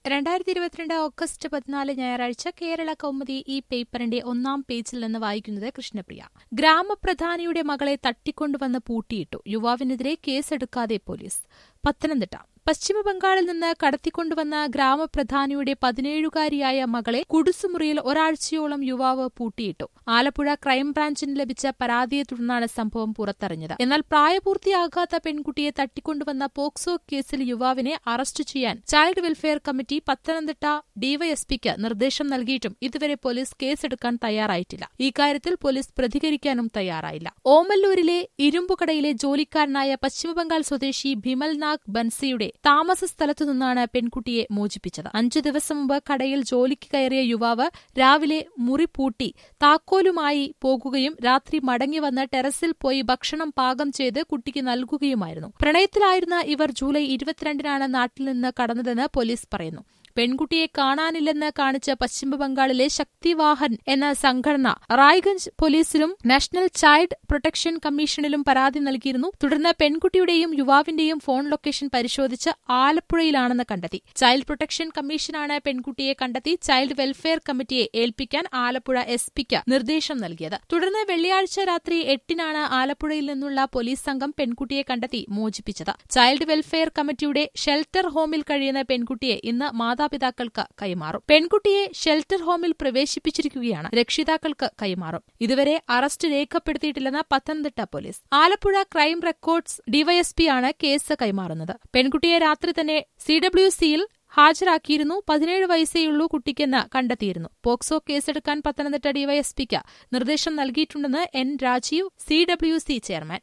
രണ്ടായിരത്തി ഇരുപത്തിരണ്ട് ഓഗസ്റ്റ് പതിനാല് ഞായറാഴ്ച കേരള കൗമുദി ഈ പേപ്പറിന്റെ ഒന്നാം പേജിൽ നിന്ന് വായിക്കുന്നത് കൃഷ്ണപ്രിയ ഗ്രാമപ്രധാനിയുടെ മകളെ തട്ടിക്കൊണ്ടുവന്ന് പൂട്ടിയിട്ടു യുവാവിനെതിരെ കേസെടുക്കാതെ പോലീസ് പത്തനംതിട്ട പശ്ചിമബംഗാളിൽ നിന്ന് കടത്തിക്കൊണ്ടുവന്ന ഗ്രാമപ്രധാനിയുടെ പതിനേഴുകാരിയായ മകളെ കുടുസുമുറിയിൽ ഒരാഴ്ചയോളം യുവാവ് പൂട്ടിയിട്ടു ആലപ്പുഴ ക്രൈംബ്രാഞ്ചിന് ലഭിച്ച പരാതിയെ തുടർന്നാണ് സംഭവം പുറത്തറിഞ്ഞത് എന്നാൽ പ്രായപൂർത്തിയാകാത്ത പെൺകുട്ടിയെ തട്ടിക്കൊണ്ടുവന്ന പോക്സോ കേസിൽ യുവാവിനെ അറസ്റ്റ് ചെയ്യാൻ ചൈൽഡ് വെൽഫെയർ കമ്മിറ്റി പത്തനംതിട്ട ഡിവൈഎസ്പിക്ക് നിർദ്ദേശം നൽകിയിട്ടും ഇതുവരെ പോലീസ് കേസെടുക്കാൻ തയ്യാറായിട്ടില്ല ഇക്കാര്യത്തിൽ പോലീസ് പ്രതികരിക്കാനും തയ്യാറായില്ല ഓമല്ലൂരിലെ ഇരുമ്പുകടയിലെ ജോലിക്കാരനായ പശ്ചിമബംഗാൾ സ്വദേശി ഭിമൽ നാഗ് ബൻസിയുടെ താമസ സ്ഥലത്തു നിന്നാണ് പെൺകുട്ടിയെ മോചിപ്പിച്ചത് അഞ്ചു ദിവസം മുമ്പ് കടയിൽ ജോലിക്ക് കയറിയ യുവാവ് രാവിലെ മുറി പൂട്ടി താക്കോലുമായി പോകുകയും രാത്രി മടങ്ങിവന്ന് ടെറസിൽ പോയി ഭക്ഷണം പാകം ചെയ്ത് കുട്ടിക്ക് നൽകുകയുമായിരുന്നു പ്രണയത്തിലായിരുന്ന ഇവർ ജൂലൈ ഇരുപത്തിരണ്ടിനാണ് നാട്ടിൽ നിന്ന് കടന്നതെന്ന് പോലീസ് പറയുന്നു പെൺകുട്ടിയെ കാണാനില്ലെന്ന് കാണിച്ച് പശ്ചിമബംഗാളിലെ ശക്തിവാഹൻ എന്ന സംഘടന റായ്ഗഞ്ച് പോലീസിലും നാഷണൽ ചൈൽഡ് പ്രൊട്ടക്ഷൻ കമ്മീഷനിലും പരാതി നൽകിയിരുന്നു തുടർന്ന് പെൺകുട്ടിയുടെയും യുവാവിന്റെയും ഫോൺ ലൊക്കേഷൻ പരിശോധിച്ച് ആലപ്പുഴയിലാണെന്ന് കണ്ടെത്തി ചൈൽഡ് പ്രൊട്ടക്ഷൻ കമ്മീഷനാണ് പെൺകുട്ടിയെ കണ്ടെത്തി ചൈൽഡ് വെൽഫെയർ കമ്മിറ്റിയെ ഏൽപ്പിക്കാൻ ആലപ്പുഴ എസ് പിക്ക് നിർദ്ദേശം നൽകിയത് തുടർന്ന് വെള്ളിയാഴ്ച രാത്രി എട്ടിനാണ് ആലപ്പുഴയിൽ നിന്നുള്ള പോലീസ് സംഘം പെൺകുട്ടിയെ കണ്ടെത്തി മോചിപ്പിച്ചത് ചൈൽഡ് വെൽഫെയർ കമ്മിറ്റിയുടെ ഷെൽട്ടർ ഹോമിൽ കഴിയുന്ന പെൺകുട്ടിയെ ഇന്ന് മാതാപിതാക്കൾക്ക് കൈമാറും പെൺകുട്ടിയെ ഷെൽട്ടർ ഹോമിൽ പ്രവേശിപ്പിച്ചിരിക്കുകയാണ് രക്ഷിതാക്കൾക്ക് കൈമാറും ഇതുവരെ അറസ്റ്റ് രേഖപ്പെടുത്തിയിട്ടില്ലെന്ന് Pathanamthitta police Alappuzha crime records ഡിവൈഎസ്പിയാണ് കേസ് കൈമാറുന്നത് പെൺകുട്ടിയെ രാത്രി തന്നെ സി ഡബ്ല്യു സിയിൽ ഹാജരാക്കിയിരുന്നു പതിനേഴ് വയസ്സേയുള്ളൂ കുട്ടിക്കെന്ന് കണ്ടെത്തിയിരുന്നു പോക്സോ കേസെടുക്കാൻ പത്തനംതിട്ട ഡിവൈഎസ്പിക്ക് നിർദ്ദേശം നൽകിയിട്ടുണ്ടെന്ന് N Rajeev C W C chairman